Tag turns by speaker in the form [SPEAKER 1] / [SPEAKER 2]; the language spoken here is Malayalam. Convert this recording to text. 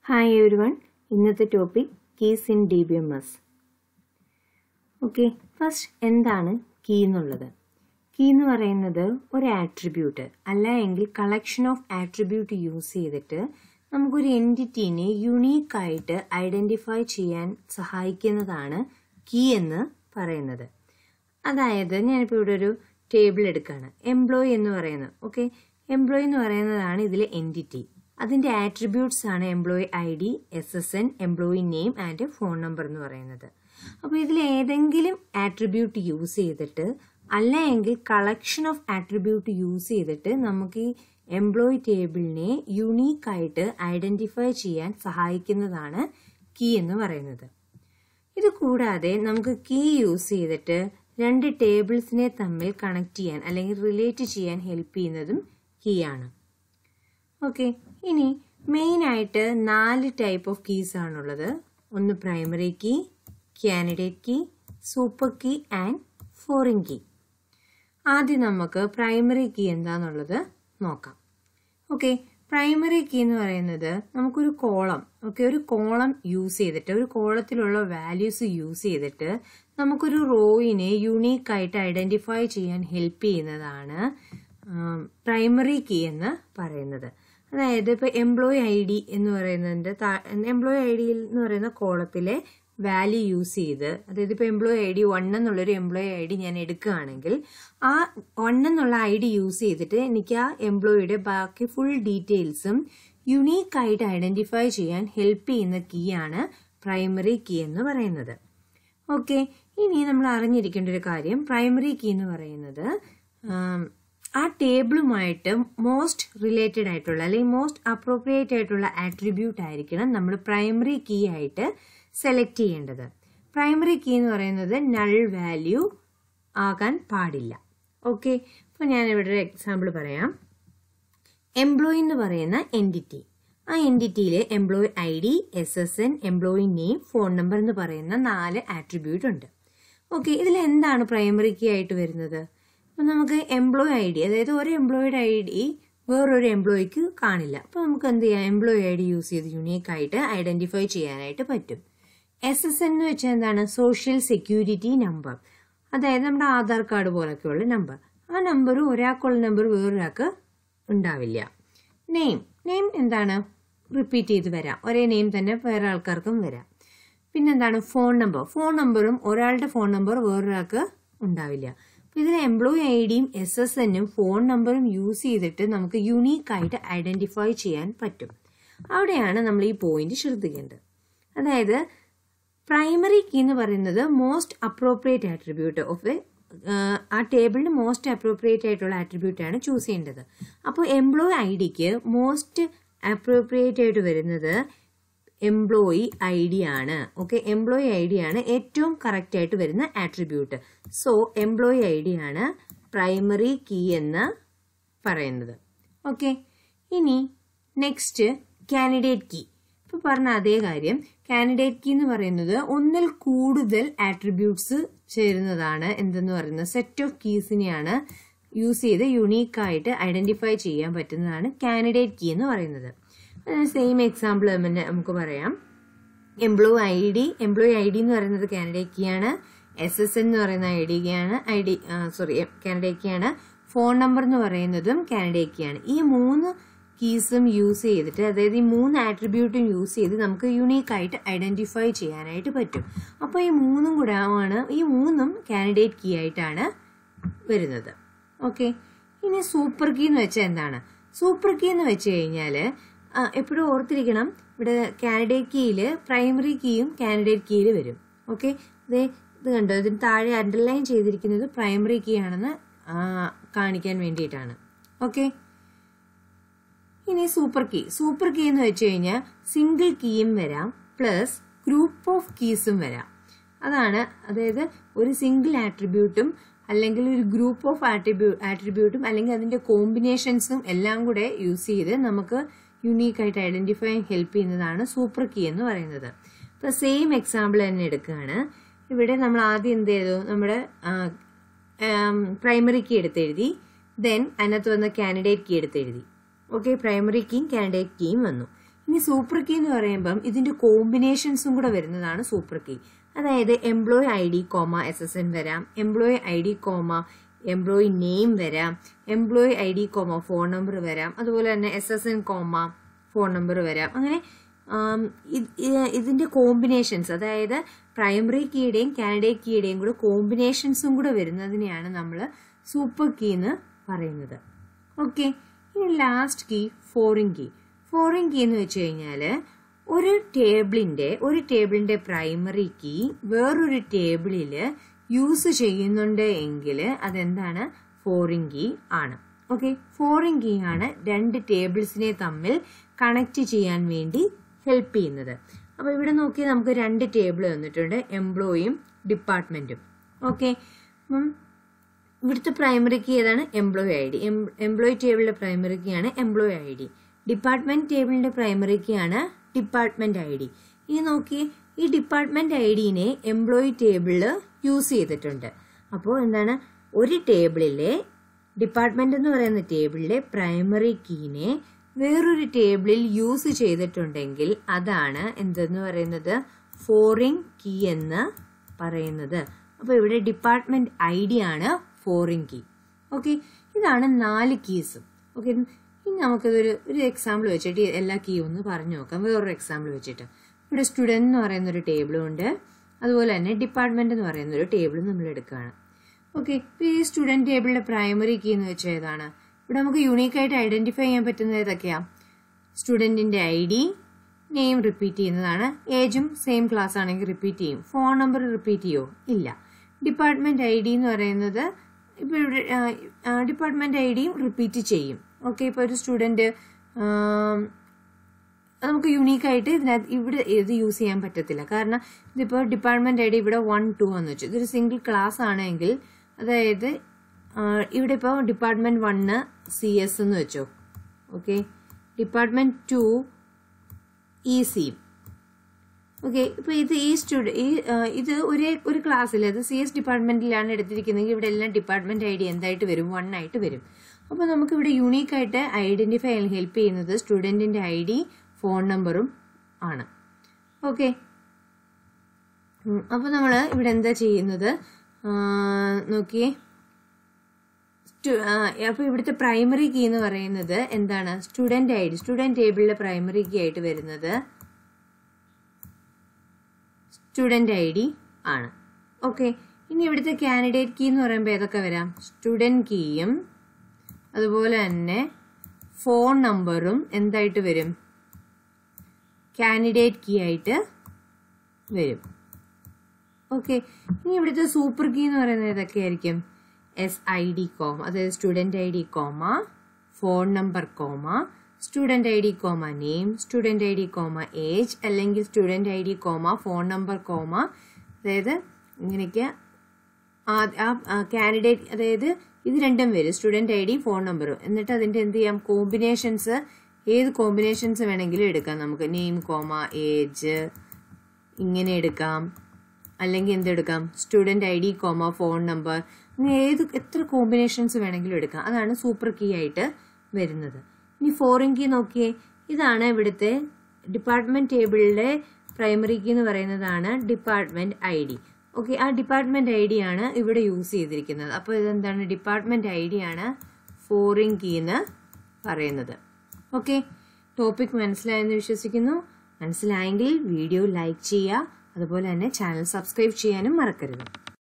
[SPEAKER 1] ഹായ് എവരി വൺ ഇന്നത്തെ topic keys in D B M S okay first എന്താണ് കീ എന്നുള്ളത് കീ എന്ന് പറയുന്നത് ഒരു ആട്രിബ്യൂട്ട് അല്ല എങ്കിൽ കളക്ഷൻ ഓഫ് ആട്രിബ്യൂട്ട് യൂസ് ചെയ്തിട്ട് നമുക്കൊരു എൻറ്റിറ്റീനെ യുണീക്കായിട്ട് ഐഡൻറ്റിഫൈ ചെയ്യാൻ സഹായിക്കുന്നതാണ് കീ എന്ന് പറയുന്നത് അതായത് ഞാനിപ്പോൾ ഇവിടെ ഒരു ടേബിൾ എടുക്കുകയാണ് എംപ്ലോയി എന്ന് പറയുന്നത് ഓക്കെ എംപ്ലോയി എന്ന് പറയുന്നതാണ് ഇതിലെ എൻറ്റിറ്റി അതിന്റെ ആട്രിബ്യൂട്ട്സ് ആണ് employee I D S S N employee name and phone number എന്ന് പറയുന്നത് അപ്പോൾ ഇതിൽ ഏതെങ്കിലും ആട്രിബ്യൂട്ട് യൂസ് ചെയ്തിട്ട് അല്ല എങ്കിൽ കളക്ഷൻ ഓഫ് ആട്രിബ്യൂട്ട് യൂസ് ചെയ്തിട്ട് നമുക്ക് ഈ എംപ്ലോയി ടേബിളിനെ യുണീക്കായിട്ട് ഐഡന്റിഫൈ ചെയ്യാൻ സഹായിക്കുന്നതാണ് കീ എന്ന് പറയുന്നത് ഇത് കൂടാതെ നമുക്ക് കീ യൂസ് ചെയ്തിട്ട് രണ്ട് ടേബിൾസിനെ തമ്മിൽ കണക്ട് ചെയ്യാൻ അല്ലെങ്കിൽ റിലേറ്റ് ചെയ്യാൻ ഹെൽപ്പ് ചെയ്യുന്നതും കീ ആണ് ഓക്കെ ഇനി മെയിൻ ആയിട്ട് നാല് ടൈപ്പ് ഓഫ് കീസ് ആണുള്ളത് ഒന്ന് primary key candidate key super key and foreign key ആദ്യം നമുക്ക് പ്രൈമറി കീ എന്താന്നുള്ളത് നോക്കാം ഓക്കെ പ്രൈമറി കീ എന്ന് പറയുന്നത് നമുക്കൊരു കോളം ഓക്കെ ഒരു കോളം യൂസ് ചെയ്തിട്ട് ഒരു കോളത്തിലുള്ള വാല്യൂസ് യൂസ് ചെയ്തിട്ട് നമുക്കൊരു റോയിനെ യുണീക്ക് ആയിട്ട് ഐഡന്റിഫൈ ചെയ്യാൻ ഹെൽപ്പ് ചെയ്യുന്നതാണ് പ്രൈമറി കീ എന്ന് പറയുന്നത് അതായത് ഇപ്പൊ എംപ്ലോയി ഐ ഡി എന്ന് പറയുന്നതിന്റെ എംപ്ലോയി ഐ ഡി എന്ന് പറയുന്ന കോളത്തിലെ വാല്യൂ യൂസ് ചെയ്ത് അതായത് ഇപ്പൊ എംപ്ലോയി ഐ ഡി വൺ എന്നുള്ളൊരു എംപ്ലോയി ഐ ഡി ഞാൻ എടുക്കുകയാണെങ്കിൽ ആ വൺ എന്നുള്ള ഐ ഡി യൂസ് ചെയ്തിട്ട് എനിക്ക് ആ എംപ്ലോയിയുടെ ബാക്കി ഫുൾ ഡീറ്റെയിൽസും യുണീക്ക് ആയിട്ട് ഐഡന്റിഫൈ ചെയ്യാൻ ഹെൽപ്പ് ചെയ്യുന്ന കീ ആണ് പ്രൈമറി കീ എന്ന് പറയുന്നത് ഓക്കെ ഇനി നമ്മൾ അറിഞ്ഞിരിക്കേണ്ട ഒരു കാര്യം പ്രൈമറി കീ എന്ന് പറയുന്നത് ആ ടേബിളുമായിട്ട് മോസ്റ്റ് റിലേറ്റഡ് ആയിട്ടുള്ള അല്ലെങ്കിൽ മോസ്റ്റ് അപ്രോപ്രിയേറ്റ് ആയിട്ടുള്ള ആട്രിബ്യൂട്ട് ആയിരിക്കണം നമ്മൾ പ്രൈമറി കീ ആയിട്ട് സെലക്ട് ചെയ്യേണ്ടത് പ്രൈമറി കീ എന്ന് പറയുന്നത് നൾ വാല്യൂ ആകാൻ പാടില്ല ഓക്കെ അപ്പോൾ ഞാൻ ഇവിടെ ഒരു എക്സാമ്പിൾ പറയാം എംപ്ലോയി എന്ന് പറയുന്ന എൻറ്റിറ്റി ആ എൻറ്റിറ്റിയിൽ employee I D S S N employee name phone number എന്ന് പറയുന്ന നാല് ആട്രിബ്യൂട്ട് ഉണ്ട് ഓക്കെ ഇതിൽ എന്താണ് പ്രൈമറി കീ ആയിട്ട് വരുന്നത് അപ്പം നമുക്ക് എംപ്ലോയി ഐ ഡി അതായത് ഒരു എംപ്ലോയിയുടെ ഐ ഡി വേറൊരു എംപ്ലോയിക്ക് കാണില്ല അപ്പോൾ നമുക്ക് എന്ത് ചെയ്യാം എംപ്ലോയി ഐ ഡി യൂസ് ചെയ്ത് യുണീക്ക് ആയിട്ട് ഐഡന്റിഫൈ ചെയ്യാനായിട്ട് പറ്റും എസ് എസ് എൻ എന്ന് വെച്ചാൽ എന്താണ് സോഷ്യൽ സെക്യൂരിറ്റി നമ്പർ അതായത് നമ്മുടെ ആധാർ കാർഡ് പോലൊക്കെയുള്ള നമ്പർ ആ നമ്പർ ഒരാൾക്കുള്ള നമ്പർ വേറൊരാൾക്ക് ഉണ്ടാവില്ല നെയിം നെയിം എന്താണ് റിപ്പീറ്റ് ചെയ്ത് വരാം ഒരേ നെയിം തന്നെ വേറെ ആൾക്കാർക്കും വരാം പിന്നെന്താണ് ഫോൺ നമ്പർ ഫോൺ നമ്പറും ഒരാളുടെ ഫോൺ നമ്പർ വേറൊരാൾക്ക് ഉണ്ടാവില്ല ഇതിൽ എംപ്ലോയി ഐ ഡിയും എസ് എസ് എന്നും ഫോൺ നമ്പറും യൂസ് ചെയ്തിട്ട് നമുക്ക് യുണീക്ക് ആയിട്ട് ഐഡന്റിഫൈ ചെയ്യാൻ പറ്റും അവിടെയാണ് നമ്മൾ ഈ പോയിന്റ് ശ്രദ്ധിക്കേണ്ടത് അതായത് പ്രൈമറി കീ എന്ന് പറയുന്നത് most appropriate attribute of a ആ ടേബിളിന് മോസ്റ്റ് അപ്രോപ്രിയേറ്റ് ആയിട്ടുള്ള ആട്രിബ്യൂട്ട് ആണ് ചൂസ് ചെയ്യേണ്ടത് അപ്പോൾ എംപ്ലോയി ഐ ഡിക്ക് മോസ്റ്റ് അപ്രോപ്രിയേറ്റ് ആയിട്ട് വരുന്നത് എംപ്ലോയി ഐ ഡി ആണ് ഓക്കെ എംപ്ലോയി ഐ ഡി ആണ് ഏറ്റവും കറക്റ്റ് ആയിട്ട് വരുന്ന attribute so employee I D ആണ് പ്രൈമറി കീ എന്ന് പറയുന്നത് ഓക്കെ ഇനി നെക്സ്റ്റ് കാൻഡിഡേറ്റ് കീ ഇപ്പൊ പറഞ്ഞ അതേ കാര്യം കാൻഡിഡേറ്റ് കീ എന്ന് പറയുന്നത് ഒന്നിൽ കൂടുതൽ ആട്രിബ്യൂട്ട്സ് ചേരുന്നതാണ് എന്തെന്ന് പറയുന്നത് സെറ്റ് ഓഫ് കീസിനെയാണ് യൂസ് ചെയ്ത് യുണീക്ക് ആയിട്ട് ഐഡന്റിഫൈ ചെയ്യാൻ പറ്റുന്നതാണ് കാൻഡിഡേറ്റ് കീ എന്ന് പറയുന്നത് സെയിം എക്സാമ്പിൾ തന്നെ നമുക്ക് പറയാം employee I D employee I D എന്ന് പറയുന്നത് കാൻഡിഡേറ്റ് കീ ആണ് എസ് എസ് എൻ എന്ന് പറയുന്ന ഐ ഡി ആണ് I D sorry candidate key ആണ് ഫോൺ നമ്പർ എന്ന് പറയുന്നതും കാൻഡിഡേറ്റ് കീ ആണ് ഈ മൂന്ന് കീസും യൂസ് ചെയ്തിട്ട് അതായത് ഈ മൂന്ന് ആട്രിബ്യൂട്ടും യൂസ് ചെയ്ത് നമുക്ക് യുണീക്ക് ആയിട്ട് ഐഡന്റിഫൈ ചെയ്യാനായിട്ട് പറ്റും അപ്പോൾ ഈ മൂന്നും കൂടെ ആണ് ഈ മൂന്നും കാൻഡിഡേറ്റ് കീ ആയിട്ടാണ് വരുന്നത് ഓക്കെ ഇനി സൂപ്പർ കീ എന്ന് വെച്ചാൽ എന്താണ് സൂപ്പർ കീ എന്ന് വെച്ച് കഴിഞ്ഞാൽ എപ്പോഴും ഓർത്തിരിക്കണം ഇവിടെ കാൻഡിഡേറ്റ് കീയിൽ പ്രൈമറി കീയും കാൻഡിഡേറ്റ് കീയിൽ വരും ഓക്കെ ഇതേ ഇത് കണ്ടോ ഇതിന് താഴെ അണ്ടർലൈൻ ചെയ്തിരിക്കുന്നത് പ്രൈമറി കീ ആണെന്ന് കാണിക്കാൻ വേണ്ടിയിട്ടാണ് ഓക്കെ ഇനി സൂപ്പർ കീ സൂപ്പർ കീ എന്ന് വെച്ച് കഴിഞ്ഞാൽ സിംഗിൾ കീയും വരാം പ്ലസ് ഗ്രൂപ്പ് ഓഫ് കീസും വരാം അതാണ് അതായത് ഒരു സിംഗിൾ ആട്രിബ്യൂട്ടും അല്ലെങ്കിൽ ഒരു ഗ്രൂപ്പ് ഓഫ് ആട്രിബ്യൂ ആട്രിബ്യൂട്ടും അല്ലെങ്കിൽ അതിന്റെ കോമ്പിനേഷൻസും എല്ലാം കൂടെ യൂസ് ചെയ്ത് നമുക്ക് യുണീക്ക് ആയിട്ട് ഐഡന്റിഫൈ ഹെൽപ്പ് ചെയ്യുന്നതാണ് സൂപ്പർ കീ എന്ന് പറയുന്നത് ഇപ്പൊ സെയിം എക്സാമ്പിൾ തന്നെ എടുക്കുകയാണ് ഇവിടെ നമ്മൾ ആദ്യം എന്ത് ചെയ്തു നമ്മുടെ പ്രൈമറി കീ എടുത്തെഴുതി ദെൻ അതിനകത്ത് വന്ന കാൻഡിഡേറ്റ് കീ എടുത്തെഴുതി ഓക്കെ പ്രൈമറി കീയും കാൻഡിഡേറ്റ് കീയും വന്നു ഇനി സൂപ്പർ കീ എന്ന് പറയുമ്പം ഇതിന്റെ കോമ്പിനേഷൻസും കൂടെ വരുന്നതാണ് സൂപ്പർ കീ അതായത് employee I D comma S S N വരാം employee I D comma employee name വരാം employee I D comma phone number വരാം അതുപോലെ തന്നെ S S N comma phone number വരാം അങ്ങനെ ആം, ഇത് ഇ- ഇതിന്റെ കോമ്പിനേഷൻസ് അതായത് പ്രൈമറി കീയുടെയും കാൻഡിഡേറ്റ് കീയുടെയും കൂടെ കോമ്പിനേഷൻസും കൂടെ വരുന്നതിനെയാണ് നമ്മൾ സൂപ്പർ കീ എന്ന് പറയുന്നത് ഓക്കെ ഇനി last key foreign key foreign key എന്ന് വെച്ച് കഴിഞ്ഞാൽ ഒരു ടേബിളിന്റെ ഒരു ടേബിളിന്റെ പ്രൈമറി കീ വേറൊരു ടേബിളിൽ യൂസ് ചെയ്യുന്നുണ്ട് എങ്കിൽ അതെന്താണ് ഫോറിൻ കീ ആണ് ഓക്കെ ഫോറിൻ കീ ആണ് രണ്ട് ടേബിൾസിനെ തമ്മിൽ കണക്ട് ചെയ്യാൻ വേണ്ടി ഹെൽപ്പ് ചെയ്യുന്നത് അപ്പൊ ഇവിടെ നോക്കി നമുക്ക് രണ്ട് ടേബിൾ തന്നിട്ടുണ്ട് എംപ്ലോയിയും ഡിപ്പാർട്ട്മെന്റും ഓക്കെ അപ്പം ഇവിടുത്തെ പ്രൈമറി കീ ഏതാണ് എംപ്ലോയി ഐ ഡി എംപ്ലോയി ടേബിളിന്റെ പ്രൈമറി കീ ആണ് എംപ്ലോയി ഐ ഡി ഡിപ്പാർട്ട്മെന്റ് ടേബിളിന്റെ പ്രൈമറി കീ ആണ് ഡിപ്പാർട്ട്മെന്റ് ഐ ഡി ഇനി നോക്കി ഈ ഡിപ്പാർട്ട്മെന്റ് ഐ ഡിനെ എംപ്ലോയി ടേബിളിൽ യൂസ് ചെയ്തിട്ടുണ്ട് അപ്പോൾ എന്താണ് ഒരു ടേബിളിലെ ഡിപ്പാർട്ട്മെന്റ് എന്ന് പറയുന്ന ടേബിളിലെ പ്രൈമറി കീനെ വേറൊരു ടേബിളിൽ യൂസ് ചെയ്തിട്ടുണ്ടെങ്കിൽ അതാണ് എന്തെന്ന് പറയുന്നത് ഫോറിൻ കീ എന്ന് പറയുന്നത് അപ്പോൾ ഇവിടെ ഡിപ്പാർട്ട്മെന്റ് ഐ ഡി ആണ് ഫോറിൻ കീ ഓക്കെ ഇതാണ് നാല് കീസ് ഓക്കെ ഇനി നമുക്കിതൊരു ഒരു എക്സാമ്പിൾ വെച്ചിട്ട് എല്ലാ കീ ഒന്ന് പറഞ്ഞു നോക്കാം വേറൊരു എക്സാമ്പിൾ വെച്ചിട്ട് ഇവിടെ സ്റ്റുഡൻറ് എന്ന് പറയുന്ന ഒരു ടേബിളും ഉണ്ട് അതുപോലെ തന്നെ ഡിപ്പാർട്ട്മെന്റ് എന്ന് പറയുന്ന ഒരു ടേബിളും നമ്മൾ എടുക്കുകയാണ് ഓക്കെ ഈ സ്റ്റുഡന്റ് ടേബിളിന്റെ പ്രൈമറി കീ എന്ന് വെച്ചാൽ ഏതാണ് ഇവിടെ നമുക്ക് യൂണീക്ക് ആയിട്ട് ഐഡന്റിഫൈ ചെയ്യാൻ പറ്റുന്നത് ഏതൊക്കെയാ സ്റ്റുഡന്റിന്റെ ഐ ഡി നെയിം റിപ്പീറ്റ് ചെയ്യുന്നതാണ് ഏജും സെയിം ക്ലാസ് ആണെങ്കിൽ റിപ്പീറ്റ് ചെയ്യും ഫോൺ നമ്പർ റിപ്പീറ്റ് ചെയ്യോ ഇല്ല ഡിപ്പാർട്ട്മെന്റ് ഐ ഡി എന്ന് പറയുന്നത് ഇപ്പൊ ഇവിടെ ഡിപ്പാർട്ട്മെന്റ് ഐ ഡിയും റിപ്പീറ്റ് ചെയ്യും ഓക്കെ ഇപ്പൊ ഒരു സ്റ്റുഡന്റ് നമുക്ക് യുണീക്ക് ആയിട്ട് ഇതിനകത്ത് ഇവിടെ ഇത് യൂസ് ചെയ്യാൻ പറ്റത്തില്ല കാരണം ഇതിപ്പോൾ ഡിപ്പാർട്ട്മെന്റ് ഐ ഡി ഇവിടെ വൺ ടു എന്ന് വെച്ചു ഇതൊരു സിംഗിൾ ക്ലാസ് ആണെങ്കിൽ അതായത് ആ, ഇവിടെ ഇപ്പോൾ ഡിപ്പാർട്ട്മെന്റ് വണ്ണ് സി എസ് എന്ന് വെച്ചോ okay department two E C okay ഇപ്പൊ ഇത് ഈ സ്റ്റുഡ ഈ ആ, ഇത് ഒരേ ഒരു ക്ലാസ്സിൽ അത് സി എസ് ഡിപ്പാർട്ട്മെന്റിലാണ് എടുത്തിരിക്കുന്നതെങ്കിൽ ഇവിടെ എല്ലാം ഡിപ്പാർട്ട്മെന്റ് ഐ ഡി എന്തായിട്ട് വരും വൺ ആയിട്ട് വരും അപ്പോൾ നമുക്ക് ഇവിടെ യൂണീക്ക് ആയിട്ട് ഐഡന്റിഫൈ ചെയ്യാൻ ഹെൽപ്പ് ചെയ്യുന്നത് സ്റ്റുഡന്റിന്റെ ഐ ഡി ഫോൺ നമ്പറും ആണ് ഓക്കെ അപ്പോൾ നമ്മൾ ഇവിടെ എന്താ ചെയ്യുന്നത് ആ, നോക്കിയേ അപ്പോൾ ഇവിടുത്തെ പ്രൈമറി കീ എന്ന് പറയുന്നത് എന്താണ് സ്റ്റുഡന്റ് ഐ ഡി സ്റ്റുഡന്റ് ടേബിളിലെ പ്രൈമറി കീ ആയിട്ട് വരുന്നത് സ്റ്റുഡന്റ് ഐ ഡി ആണ് ഓക്കെ ഇനി ഇവിടുത്തെ കാൻഡിഡേറ്റ് കീ എന്ന് പറയുമ്പോൾ ഏതൊക്കെ വരാം സ്റ്റുഡന്റ് കീയും അതുപോലെ തന്നെ ഫോൺ നമ്പറും എന്തായിട്ട് വരും കാൻഡിഡേറ്റ് കീ ആയിട്ട് വരും ഓക്കെ ഇനി ഇവിടുത്തെ സൂപ്പർ കീ എന്ന് പറയുന്നത് ഏതൊക്കെയായിരിക്കും എസ് ഐ ഡി കോമ അതായത് student I D comma phone number comma student I D comma name student I D comma age അല്ലെങ്കിൽ student I D comma phone number comma അതായത് ഇങ്ങനെയൊക്കെ ആ കാൻഡിഡേറ്റ് അതായത് ഇത് രണ്ടും വരും സ്റ്റുഡന്റ് ഐ ഡി ഫോൺ നമ്പറും എന്നിട്ട് അതിന്റെ എന്ത് ചെയ്യാം കോമ്പിനേഷൻസ് ഏത് കോമ്പിനേഷൻസ് വേണമെങ്കിലും എടുക്കാം നമുക്ക് നെയിം കോമ ഏജ് ഇങ്ങനെ എടുക്കാം അല്ലെങ്കിൽ എന്തെടുക്കാം student I D comma phone number അങ്ങനെ ഏത് എത്ര കോമ്പിനേഷൻസ് വേണമെങ്കിലും എടുക്കാം അതാണ് സൂപ്പർ കീ ആയിട്ട് വരുന്നത് ഇനി ഫോറിൻ കീ നോക്കിയേ ഇതാണ് ഇവിടുത്തെ ഡിപ്പാർട്ട്മെന്റ് ടേബിളിലെ പ്രൈമറി കീ എന്ന് പറയുന്നതാണ് ഡിപ്പാർട്ട്മെന്റ് ഐ ഡി ഓക്കെ ആ ഡിപ്പാർട്ട്മെന്റ് ഐ ഡി ആണ് ഇവിടെ യൂസ് ചെയ്തിരിക്കുന്നത് അപ്പോൾ ഇതെന്താണ് ഡിപ്പാർട്ട്മെന്റ് ഐ ഡി ആണ് ഫോറിൻ കീ എന്ന് പറയുന്നത് ഓക്കെ ടോപ്പിക് മനസ്സിലായെന്ന് വിശ്വസിക്കുന്നു മനസ്സിലായെങ്കിൽ വീഡിയോ ലൈക്ക് ചെയ്യുക അതുപോലെ തന്നെ ചാനൽ സബ്സ്ക്രൈബ് ചെയ്യാനും മറക്കരുത്